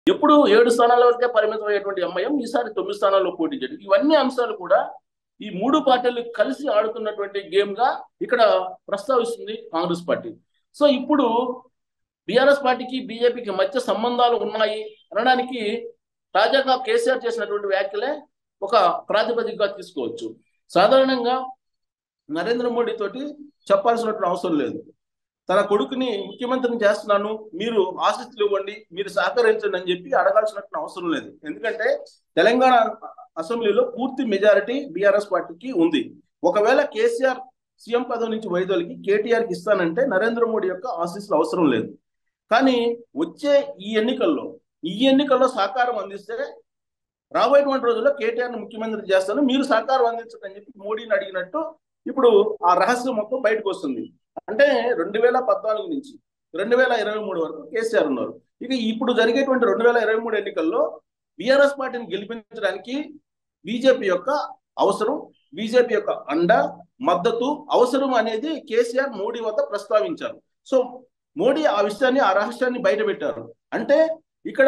ఎప్పుడు ఏడు స్థానాల వరకే పరిమితం అయ్యేటువంటి ఎంఐఎం ఈసారి తొమ్మిది స్థానాల్లో పోటీ చేయడం ఇవన్నీ అంశాలు కూడా ఈ మూడు పార్టీలు కలిసి ఆడుతున్నటువంటి గేమ్ గా ఇక్కడ ప్రస్తావిస్తుంది కాంగ్రెస్ పార్టీ సో ఇప్పుడు బీఆర్ఎస్ పార్టీకి బీజేపీకి మధ్య సంబంధాలు ఉన్నాయి అనడానికి తాజాగా కేసీఆర్ చేసినటువంటి వ్యాఖ్యలే ఒక ప్రాతిపదికగా తీసుకోవచ్చు సాధారణంగా నరేంద్ర మోడీ తోటి చెప్పాల్సినటువంటి అవసరం లేదు తన కొడుకుని ముఖ్యమంత్రిని చేస్తున్నాను మీరు ఆశిస్తులు ఇవ్వండి మీరు సహకరించండి అని చెప్పి అడగాల్సినటువంటి అవసరం లేదు ఎందుకంటే తెలంగాణ అసెంబ్లీలో పూర్తి మెజారిటీ బీఆర్ఎస్ పార్టీకి ఉంది ఒకవేళ కేసీఆర్ సీఎం పదవి నుంచి వైదొలికి కేటీఆర్కి ఇస్తానంటే నరేంద్ర మోడీ యొక్క ఆశీస్సులు అవసరం లేదు కానీ వచ్చే ఈ ఎన్నికల్లో ఈ ఎన్నికల్లో సహకారం అందిస్తే రాబోయేటువంటి రోజుల్లో కేటీఆర్ని ముఖ్యమంత్రి చేస్తాను మీరు సహకారం అందించండి అని చెప్పి మోడీని అడిగినట్టు ఇప్పుడు ఆ రహస్యం మొత్తం బయటకు వస్తుంది అంటే రెండు వేల పద్నాలుగు నుంచి రెండు వేల ఇరవై మూడు వరకు కేసీఆర్ ఉన్నారు ఇక ఇప్పుడు జరిగేటువంటి రెండు వేల ఇరవై మూడు ఎన్నికల్లో బీఆర్ఎస్ పార్టీని గెలిపించడానికి బీజేపీ యొక్క అవసరం బీజేపీ యొక్క అండ మద్దతు అవసరం అనేది కేసీఆర్ మోడీ వద్ద ప్రస్తావించారు సో మోడీ ఆ విషయాన్ని ఆ రహస్యాన్ని బయట పెట్టారు అంటే ఇక్కడ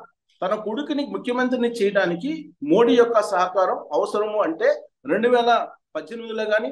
తన కొడుకుని ముఖ్యమంత్రిని చేయడానికి మోడీ యొక్క సహకారం అవసరము అంటే రెండు వేల పద్దెనిమిదిలో కానీ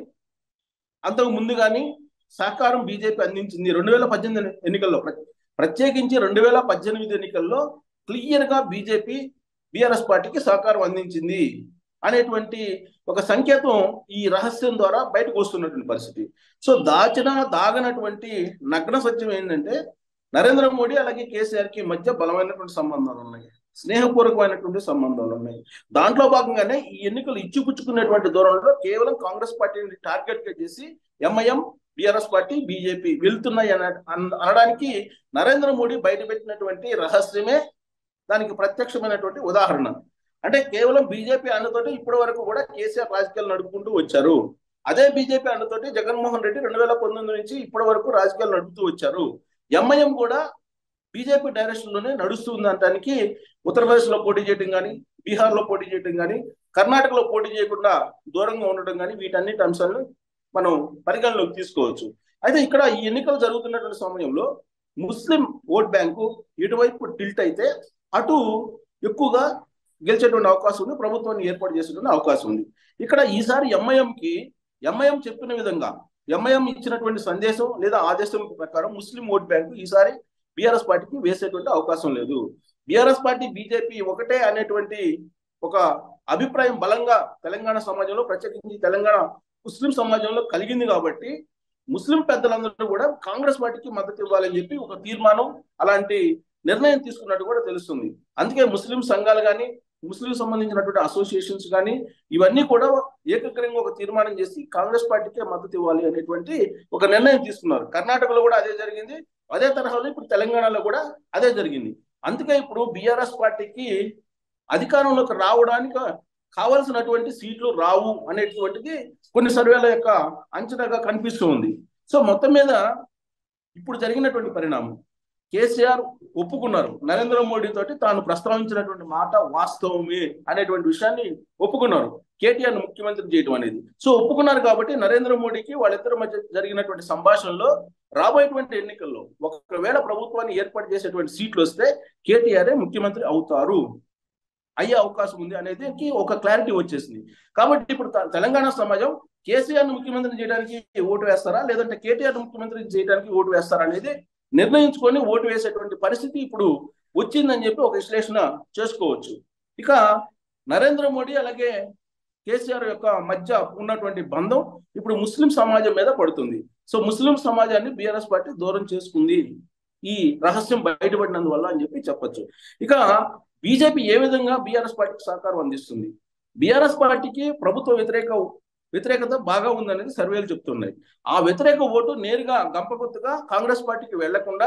అంతకు ముందు కానీ సహకారం బీజేపీ అందించింది రెండు వేల పద్దెనిమిది ఎన్నికల్లో ప్రత్యేకించి రెండు వేల పద్దెనిమిది ఎన్నికల్లో క్లియర్ గా బీజేపీ బీఆర్ఎస్ పార్టీకి సహకారం అందించింది అనేటువంటి ఒక సంకేతం ఈ రహస్యం ద్వారా బయటకు వస్తున్నటువంటి పరిస్థితి సో దాచిన దాగనటువంటి నగ్న సత్యం ఏంటంటే నరేంద్ర మోడీ అలాగే కేసీఆర్ కి మధ్య బలమైనటువంటి సంబంధాలు ఉన్నాయి స్నేహపూర్వకమైనటువంటి సంబంధాలు ఉన్నాయి దాంట్లో భాగంగానే ఈ ఎన్నికలు ఇచ్చిపుచ్చుకునేటువంటి దూరంలో కేవలం కాంగ్రెస్ పార్టీని టార్గెట్ గా చేసి ఎంఐఎం బిఆర్ఎస్ పార్టీ బీజేపీ వెళ్తున్నాయి అన అనడానికి నరేంద్ర మోడీ బయటపెట్టినటువంటి రహస్యమే దానికి ప్రత్యక్షమైనటువంటి ఉదాహరణ అంటే కేవలం బీజేపీ అన్నతోటి ఇప్పటి వరకు కూడా కేసీఆర్ రాజకీయాలు నడుపుకుంటూ వచ్చారు అదే బీజేపీ అన్నతోటి జగన్మోహన్ రెడ్డి రెండు వేల పంతొమ్మిది నుంచి ఇప్పటి వరకు రాజకీయాలు నడుపుతూ వచ్చారు ఎంఐఎం కూడా బీజేపీ డైరెక్షన్ లోనే నడుస్తుంది అనడానికి ఉత్తరప్రదేశ్ లో పోటీ చేయడం కానీ బీహార్ లో పోటీ చేయడం కానీ కర్ణాటకలో పోటీ చేయకుండా దూరంగా ఉండటం కానీ వీటన్నిటి అంశాలను మనం పరిగణలోకి తీసుకోవచ్చు అయితే ఇక్కడ ఈ ఎన్నికలు జరుగుతున్నటువంటి సమయంలో ముస్లిం ఓట్ బ్యాంకు ఇటువైపు టిల్ట్ అయితే అటు ఎక్కువగా గెలిచేటువంటి అవకాశం ఉంది ప్రభుత్వాన్ని ఏర్పాటు చేసేటువంటి అవకాశం ఉంది ఇక్కడ ఈసారి ఎంఐఎంకి ఎంఐఎం చెప్పిన విధంగా ఎంఐఎం ఇచ్చినటువంటి సందేశం లేదా ఆదేశం ప్రకారం ముస్లిం ఓట్ బ్యాంకు ఈసారి బీఆర్ఎస్ పార్టీకి వేసేటువంటి అవకాశం లేదు బీఆర్ఎస్ పార్టీ బీజేపీ ఒకటే అనేటువంటి ఒక అభిప్రాయం బలంగా తెలంగాణ సమాజంలో ప్రత్యేకించి తెలంగాణ ముస్లిం సమాజంలో కలిగింది కాబట్టి ముస్లిం పెద్దలందరూ కూడా కాంగ్రెస్ పార్టీకి మద్దతు ఇవ్వాలని చెప్పి ఒక తీర్మానం అలాంటి నిర్ణయం తీసుకున్నట్టు కూడా తెలుస్తుంది అందుకే ముస్లిం సంఘాలు కానీ ముస్లిం సంబంధించినటువంటి అసోసియేషన్స్ కానీ ఇవన్నీ కూడా ఏకగ్రంగా ఒక తీర్మానం చేసి కాంగ్రెస్ పార్టీకే మద్దతు ఇవ్వాలి అనేటువంటి ఒక నిర్ణయం తీసుకున్నారు కర్ణాటకలో కూడా అదే జరిగింది అదే తరహాలో ఇప్పుడు తెలంగాణలో కూడా అదే జరిగింది అందుకే ఇప్పుడు బీఆర్ఎస్ పార్టీకి అధికారంలోకి రావడానికి కావలసినటువంటి సీట్లు రావు అనేటువంటిది కొన్ని సర్వేల యొక్క అంచనాగా కనిపిస్తూ ఉంది సో మొత్తం మీద ఇప్పుడు జరిగినటువంటి పరిణామం కేసీఆర్ ఒప్పుకున్నారు నరేంద్ర మోడీ తోటి తాను ప్రస్తావించినటువంటి మాట వాస్తవమే అనేటువంటి విషయాన్ని ఒప్పుకున్నారు కేటీఆర్ ముఖ్యమంత్రి చేయడం అనేది సో ఒప్పుకున్నారు కాబట్టి నరేంద్ర మోడీకి వాళ్ళిద్దరి మధ్య జరిగినటువంటి సంభాషణలో రాబోయేటువంటి ఎన్నికల్లో ఒకవేళ ప్రభుత్వాన్ని ఏర్పాటు చేసేటువంటి సీట్లు వస్తే కేటీఆర్ఏ ముఖ్యమంత్రి అవుతారు అయ్యే అవకాశం ఉంది అనేది ఒక క్లారిటీ వచ్చేసింది కాబట్టి ఇప్పుడు తెలంగాణ సమాజం కేసీఆర్ ముఖ్యమంత్రి చేయడానికి ఓటు వేస్తారా లేదంటే కేటీఆర్ ముఖ్యమంత్రి చేయడానికి ఓటు వేస్తారా అనేది నిర్ణయించుకొని ఓటు వేసేటువంటి పరిస్థితి ఇప్పుడు వచ్చిందని చెప్పి ఒక విశ్లేషణ చేసుకోవచ్చు ఇక నరేంద్ర మోడీ అలాగే కేసీఆర్ యొక్క మధ్య ఉన్నటువంటి బంధం ఇప్పుడు ముస్లిం సమాజం మీద పడుతుంది సో ముస్లిం సమాజాన్ని బీఆర్ఎస్ పార్టీ దూరం చేసుకుంది ఈ రహస్యం బయటపడినందువల్ల అని చెప్పి చెప్పొచ్చు ఇక బీజేపీ ఏ విధంగా బీఆర్ఎస్ పార్టీకి సహకారం అందిస్తుంది బీఆర్ఎస్ పార్టీకి ప్రభుత్వ వ్యతిరేక వ్యతిరేకత బాగా ఉందనేది సర్వేలు చెప్తున్నాయి ఆ వ్యతిరేక ఓటు నేరుగా గంపకొత్తుగా కాంగ్రెస్ పార్టీకి వెళ్లకుండా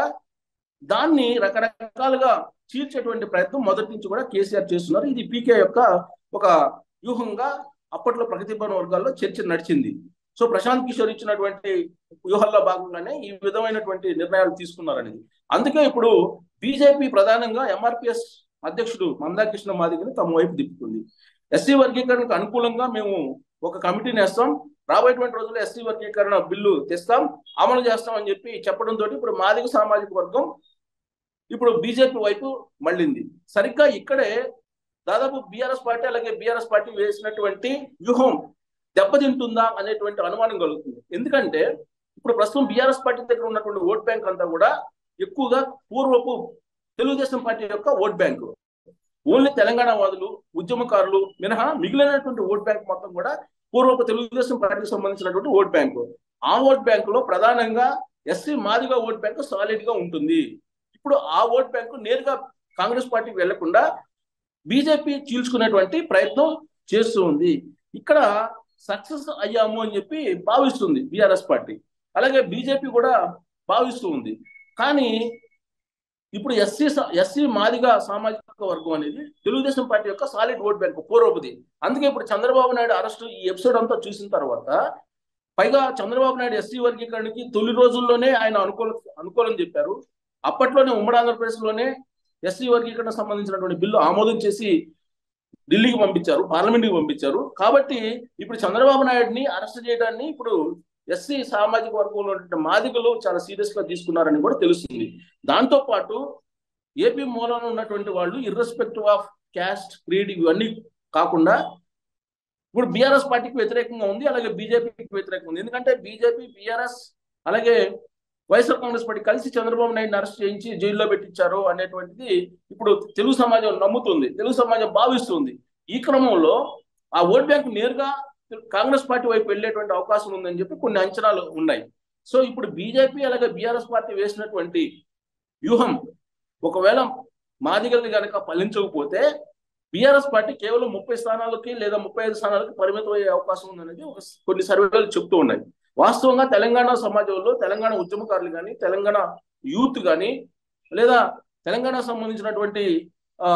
దాన్ని రకరకాలుగా చీల్చేటువంటి ప్రయత్నం మొదటి నుంచి కూడా కేసీఆర్ చేస్తున్నారు ఇది పీకే యొక్క ఒక వ్యూహంగా అప్పట్లో ప్రగతి భవన్ వర్గాల్లో చర్చ నడిచింది సో ప్రశాంత్ కిషోర్ ఇచ్చినటువంటి వ్యూహాల్లో భాగంగానే ఈ విధమైనటువంటి నిర్ణయాలు తీసుకున్నారనేది అందుకే ఇప్పుడు బీజేపీ ప్రధానంగా ఎంఆర్పిఎస్ అధ్యక్షుడు మందాకృష్ణ మాదిగని తమ వైపు తిప్పుతుంది ఎస్సీ వర్గీకరణకు అనుకూలంగా మేము ఒక కమిటీని వేస్తాం రాబోయేటువంటి రోజుల్లో ఎస్సీ వర్గీకరణ బిల్లు తెస్తాం అమలు చేస్తాం అని చెప్పి చెప్పడంతో ఇప్పుడు మాదిగ సామాజిక వర్గం ఇప్పుడు బీజేపీ వైపు మళ్ళింది సరిగ్గా ఇక్కడే దాదాపు బీఆర్ఎస్ పార్టీ అలాగే బీఆర్ఎస్ పార్టీ వేసినటువంటి వ్యూహం దెబ్బతింటుందా అనేటువంటి అనుమానం కలుగుతుంది ఎందుకంటే ఇప్పుడు ప్రస్తుతం బీఆర్ఎస్ పార్టీ దగ్గర ఉన్నటువంటి ఓట్ బ్యాంక్ అంతా కూడా ఎక్కువగా పూర్వపు తెలుగుదేశం పార్టీ యొక్క ఓట్ బ్యాంకు ఓన్లీ తెలంగాణ వాదులు ఉద్యమకారులు మినహా మిగిలినటువంటి ఓట్ బ్యాంక్ మొత్తం కూడా పూర్వపు తెలుగుదేశం పార్టీకి సంబంధించినటువంటి ఓట్ బ్యాంకు ఆ ఓట్ బ్యాంకులో ప్రధానంగా SC Madiga vote bank solid గా ఉంటుంది ఇప్పుడు ఆ ఓట్ బ్యాంకు నేరుగా కాంగ్రెస్ పార్టీకి వెళ్లకుండా బీజేపీ చీల్చుకునేటువంటి ప్రయత్నం చేస్తూ ఉంది ఇక్కడ సక్సెస్ అయ్యాము అని చెప్పి భావిస్తుంది బీఆర్ఎస్ పార్టీ అలాగే బీజేపీ కూడా భావిస్తూ ఉంది కానీ ఇప్పుడు ఎస్సీ ఎస్సీ మాదిగా సామాజిక వర్గం అనేది తెలుగుదేశం పార్టీ యొక్క సాలిడ్ ఓట్ బ్యాంక్ పూర్వపుది అందుకే ఇప్పుడు చంద్రబాబు నాయుడు అరెస్ట్ ఈ ఎపిసోడ్ అంతా చూసిన తర్వాత పైగా చంద్రబాబు నాయుడు ఎస్సీ వర్గీకరణకి తొలి రోజుల్లోనే ఆయన అనుకూల అనుకూలం చెప్పారు అప్పట్లోనే ఉమ్మడి ఆంధ్రప్రదేశ్ లోనే ఎస్సీ వర్గీకరణ సంబంధించినటువంటి బిల్లు ఆమోదం చేసి ఢిల్లీకి పంపించారు పార్లమెంట్కి పంపించారు కాబట్టి ఇప్పుడు చంద్రబాబు నాయుడిని అరెస్ట్ చేయడాన్ని ఇప్పుడు ఎస్సీ సామాజిక వర్గంలో ఉన్నటువంటి మాదిగలు చాలా సీరియస్ గా తీసుకున్నారని కూడా తెలుస్తుంది దాంతో పాటు ఏపీ మూలాన ఉన్నటువంటి వాళ్ళు ఇర్రెస్పెక్టివ్ ఆఫ్ క్యాస్ట్ క్రీడ్ ఇవన్నీ కాకుండా ఇప్పుడు బీఆర్ఎస్ పార్టీకి వ్యతిరేకంగా ఉంది అలాగే బీజేపీకి వ్యతిరేకంగా ఉంది ఎందుకంటే బీజేపీ బీఆర్ఎస్ అలాగే వైఎస్ఆర్ కాంగ్రెస్ పార్టీ కలిసి చంద్రబాబు నాయుడుని అరెస్ట్ చేయించి జైల్లో పెట్టించారు అనేటువంటిది ఇప్పుడు తెలుగు సమాజం నమ్ముతుంది తెలుగు సమాజం భావిస్తుంది ఈ క్రమంలో ఆ ఓట్ బ్యాంక్ నేరుగా కాంగ్రెస్ పార్టీ వైపు వెళ్ళేటువంటి అవకాశం ఉందని చెప్పి కొన్ని అంచనాలు ఉన్నాయి సో ఇప్పుడు బీజేపీ అలాగే బీఆర్ఎస్ పార్టీ వేసినటువంటి వ్యూహం ఒకవేళ మాదిగల్ని కనుక ఫలించకపోతే బీఆర్ఎస్ పార్టీ కేవలం ముప్పై స్థానాలకి లేదా ముప్పై ఐదు స్థానాలకి పరిమితం అయ్యే అవకాశం ఉందనేది ఒక కొన్ని సర్వేలు చెప్తూ ఉన్నాయి వాస్తవంగా తెలంగాణ సమాజంలో తెలంగాణ ఉద్యమకారులు కానీ తెలంగాణ యూత్ కానీ లేదా తెలంగాణ సంబంధించినటువంటి ఆ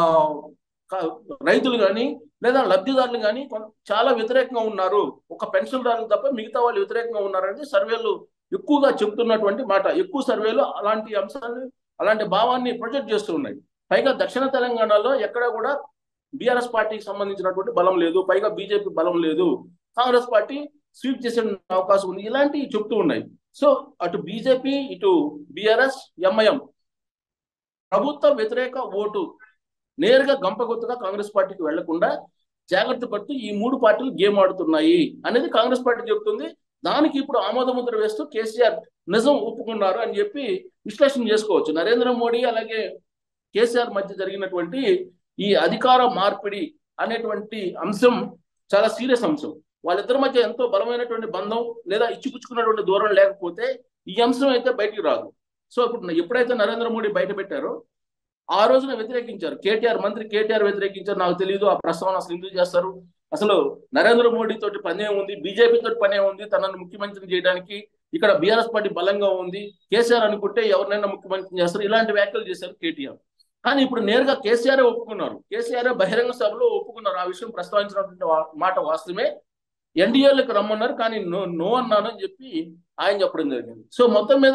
రైతులు కానీ లేదా లబ్ధిదారులు కానీ చాలా వ్యతిరేకంగా ఉన్నారు ఒక పెన్షన్దారులు తప్ప మిగతా వాళ్ళు వ్యతిరేకంగా ఉన్నారని సర్వేలు ఎక్కువగా చెప్తున్నటువంటి మాట ఎక్కువ సర్వేలు అలాంటి అంశాన్ని అలాంటి భావాన్ని ప్రొజెక్ట్ చేస్తూ ఉన్నాయి పైగా దక్షిణ తెలంగాణలో ఎక్కడ కూడా బీఆర్ఎస్ పార్టీకి సంబంధించినటువంటి బలం లేదు పైగా బీజేపీ బలం లేదు కాంగ్రెస్ పార్టీ స్వీప్ చేసే అవకాశం ఉంది ఇలాంటివి చెప్తూ ఉన్నాయి సో అటు బీజేపీ ఇటు బీఆర్ఎస్ ఎంఐఎం ప్రభుత్వ వ్యతిరేక ఓటు నేరుగా గంపగొత్తుగా కాంగ్రెస్ పార్టీకి వెళ్లకుండా జాగ్రత్త పడుతూ ఈ మూడు పార్టీలు గేమ్ ఆడుతున్నాయి అనేది కాంగ్రెస్ పార్టీ చెబుతుంది దానికి ఇప్పుడు ఆమోదముద్ర వేస్తూ కేసీఆర్ నిజం ఒప్పుకున్నారు అని చెప్పి విశ్లేషణ చేసుకోవచ్చు నరేంద్ర మోడీ అలాగే కేసీఆర్ మధ్య జరిగినటువంటి ఈ అధికార మార్పిడి అనేటువంటి అంశం చాలా సీరియస్ అంశం వాళ్ళిద్దరి మధ్య ఎంతో బలమైనటువంటి బంధం లేదా ఇచ్చిపుచ్చుకున్నటువంటి దూరం లేకపోతే ఈ అంశం అయితే బయటికి రాదు సో ఇప్పుడు ఎప్పుడైతే నరేంద్ర మోడీ బయట పెట్టారో ఆ రోజున వ్యతిరేకించారు కేటీఆర్ మంత్రి కేటీఆర్ వ్యతిరేకించారు నాకు తెలియదు ఆ ప్రస్తావన అసలు ఎందుకు చేస్తారు అసలు నరేంద్ర మోడీ తోటి పనే ఉంది బీజేపీ తోటి పనే ఉంది తనను ముఖ్యమంత్రిని చేయడానికి ఇక్కడ బీఆర్ఎస్ పార్టీ బలంగా ఉంది కేసీఆర్ అనుకుంటే ఎవరినైనా ముఖ్యమంత్రి చేస్తారు ఇలాంటి వ్యాఖ్యలు చేశారు కేటీఆర్ కానీ ఇప్పుడు నేరుగా కేసీఆర్ ఒప్పుకున్నారు కేసీఆర్ బహిరంగ సభలో ఒప్పుకున్నారు ఆ విషయం ప్రస్తావించినటువంటి మాట వాస్తవమే ఎన్డీఏలకు రమ్మన్నారు కానీ నో నో అన్నాను అని చెప్పి ఆయన చెప్పడం జరిగింది సో మొత్తం మీద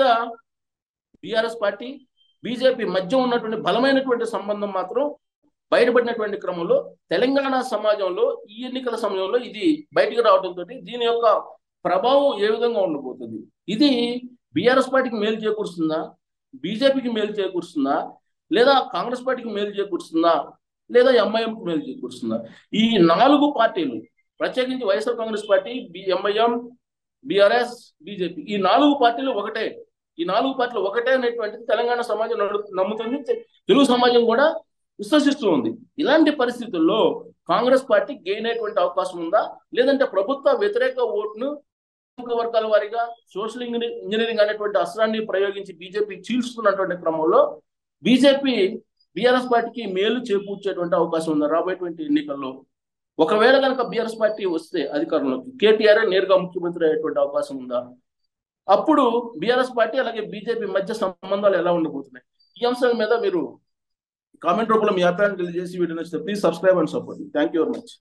బీఆర్ఎస్ పార్టీ బీజేపీ మధ్య ఉన్నటువంటి బలమైనటువంటి సంబంధం మాత్రం బయటపడినటువంటి క్రమంలో తెలంగాణ సమాజంలో ఈ ఎన్నికల సమయంలో ఇది బయటికి రావడంతో దీని యొక్క ప్రభావం ఏ విధంగా ఉండబోతుంది ఇది బీఆర్ఎస్ పార్టీకి మేలు చేకూరుస్తుందా బీజేపీకి మేలు చేకూరుస్తుందా లేదా కాంగ్రెస్ పార్టీకి మేలు చేకూరుస్తుందా లేదా ఎంఐఎంకి మేలు చేకూరుస్తుందా ఈ నాలుగు పార్టీలు ప్రత్యేకించి YSR Congress party MIM BRS BJP ఈ నాలుగు పార్టీలు ఒకటే ఈ నాలుగు పార్టీలు ఒకటే అనేటువంటిది తెలంగాణ సమాజం నమ్ముతుంది తెలుగు సమాజం కూడా విశ్వసిస్తూ ఉంది ఇలాంటి పరిస్థితుల్లో కాంగ్రెస్ పార్టీ గెయిన్ అయ్యేటువంటి అవకాశం ఉందా లేదంటే ప్రభుత్వ వ్యతిరేక ఓటును వర్గాల వారిగా సోషల్ ఇంజనీరింగ్ అనేటువంటి అస్త్రాన్ని ప్రయోగించి బీజేపీ చీల్చుతున్నటువంటి క్రమంలో బీజేపీ బీఆర్ఎస్ పార్టీకి మేలు చేకూర్చేటువంటి అవకాశం ఉందా రాబోయేటువంటి ఎన్నికల్లో ఒకవేళ కనుక బీఆర్ఎస్ పార్టీ వస్తే అధికారంలోకి కేటీఆర్ నేరుగా ముఖ్యమంత్రి అయ్యేటువంటి అవకాశం ఉందా అప్పుడు బీఆర్ఎస్ పార్టీ అలాగే బీజేపీ మధ్య సంబంధాలు ఎలా ఉండబోతున్నాయి ఈ అంశాల మీద మీరు కామెంట్ రూపంలో మీ అభిప్రాయం తెలియజేసి వీడియో నచ్చితే please subscribe and support thank you very much